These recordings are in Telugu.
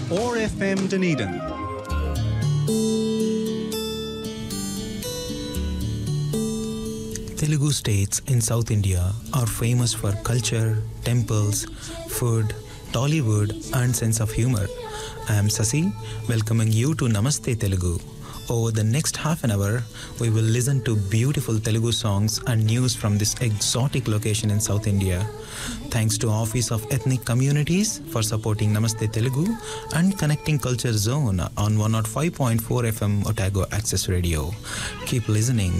or FM Dunedin. Telugu states in South India are famous for culture, temples, food, Tollywood, and sense of humor. I am Sasi, welcoming you to Namaste Telugu. Over the next half an hour, we will listen to beautiful Telugu songs and news from this exotic location in South India. Thanks to Office of Ethnic Communities for supporting Namaste Telugu and connecting Culture Zone on 105.4 FM Otago Access Radio. Keep listening.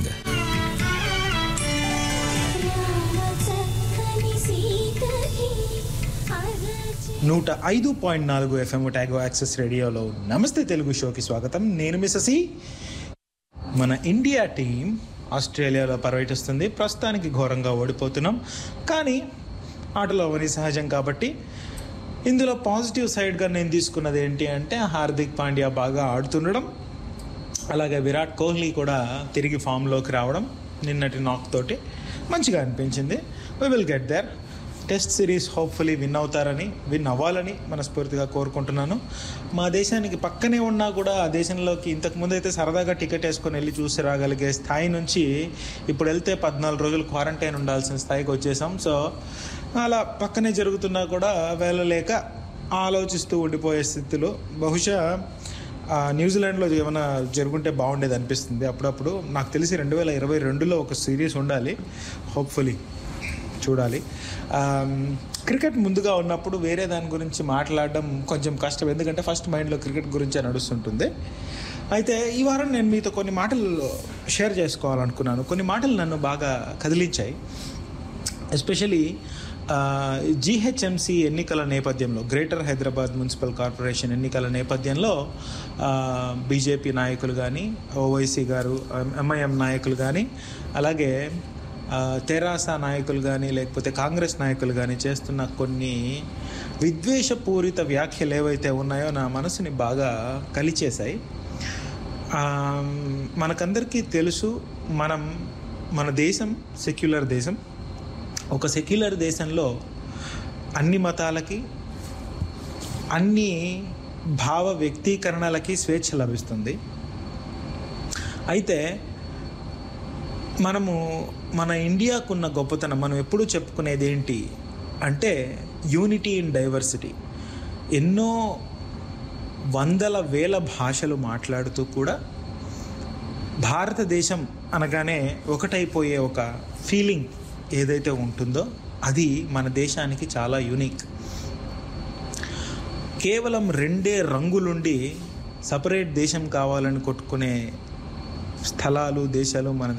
నూట ఐదు పాయింట్ నాలుగు ఎఫ్ఎం ట్యాగో యాక్సెస్ రేడియోలో నమస్తే తెలుగు షోకి స్వాగతం నేను మిససి మన ఇండియా టీం ఆస్ట్రేలియాలో పర్యటిస్తుంది ప్రస్తుతానికి ఘోరంగా ఓడిపోతున్నాం కానీ ఆటలో అవన్నీ సహజం కాబట్టి ఇందులో పాజిటివ్ సైడ్గా నేను తీసుకున్నది ఏంటి అంటే హార్దిక్ పాండ్యా బాగా ఆడుతుండడం అలాగే విరాట్ కోహ్లీ కూడా తిరిగి ఫామ్లోకి రావడం నిన్నటి నాక్ తోటి మంచిగా అనిపించింది we will get there test series hopefully win అవుతారని విన్ అవ్వాలని మనస్ఫూర్తిగా కోరుకుంటున్నాను మా దేశానికి పక్కనే ఉన్నా కూడా ఆ దేశంలోకి ఇంతకుముందు అయితే సరదాగా టికెట్ వేసుకొని వెళ్ళి చూసి రాగలిగే స్థాయి నుంచి ఇప్పుడు వెళ్తే పద్నాలుగు రోజులు క్వారంటైన్ ఉండాల్సిన స్థాయికి వచ్చేసాం సో అలా పక్కనే జరుగుతున్నా కూడా వెళ్ళలేక ఆలోచిస్తూ ఉండిపోయే స్థితిలో బహుశా ఆ, న్యూజిలాండ్లో ఏమైనా జరుగుంటే బాగుండేది అనిపిస్తుంది అప్పుడప్పుడు నాకు తెలిసి రెండు వేల ఇరవై రెండులో ఒక సిరీస్ ఉండాలి హోప్ఫుల్లీ చూడాలి ఆమ్, క్రికెట్ ముందుగా ఉన్నప్పుడు వేరే దాని గురించి మాట్లాడడం కొంచెం కష్టం ఎందుకంటే ఫస్ట్ మైండ్లో క్రికెట్ గురించే నడుస్తుంటుంది అయితే ఈ వారం నేను మీతో కొన్ని మాటలు షేర్ చేసుకోవాలనుకున్నాను కొన్ని మాటలు నన్ను బాగా కదిలించాయి ఎస్పెషలీ జీహెచ్ఎంసీ ఎన్నికల నేపథ్యంలో గ్రేటర్ హైదరాబాద్ మున్సిపల్ కార్పొరేషన్ ఎన్నికల నేపథ్యంలో బీజేపీ నాయకులు కానీ ఓవైసీ గారు ఎంఐఎం నాయకులు కానీ అలాగే ఆ, తెరాస నాయకులు కానీ లేకపోతే కాంగ్రెస్ నాయకులు కానీ చేస్తున్న కొన్ని విద్వేషపూరిత వ్యాఖ్యలు ఏవైతే ఉన్నాయో నా మనసుని బాగా కలిచేశాయి ఆ, మనకందరికీ తెలుసు మనం మన దేశం సెక్యులర్ దేశం ఒక సెక్యులర్ దేశంలో అన్ని మతాలకి అన్ని భావ వ్యక్తీకరణలకి స్వేచ్ఛ లభిస్తుంది అయితే మనము మన ఇండియాకున్న గొప్పతనం మనం ఎప్పుడూ చెప్పుకునేది ఏంటి అంటే యూనిటీ ఇన్ డైవర్సిటీ ఎన్నో వందల వేల భాషలు మాట్లాడుతూ కూడా భారతదేశం అనగానే ఒకటైపోయే ఒక ఫీలింగ్ ఏదైతే ఉంటుందో అది మన దేశానికి చాలా యూనిక్ కేవలం రెండే రంగులుండి సపరేట్ దేశం కావాలని కొట్టుకునే స్థలాలు దేశాలు మన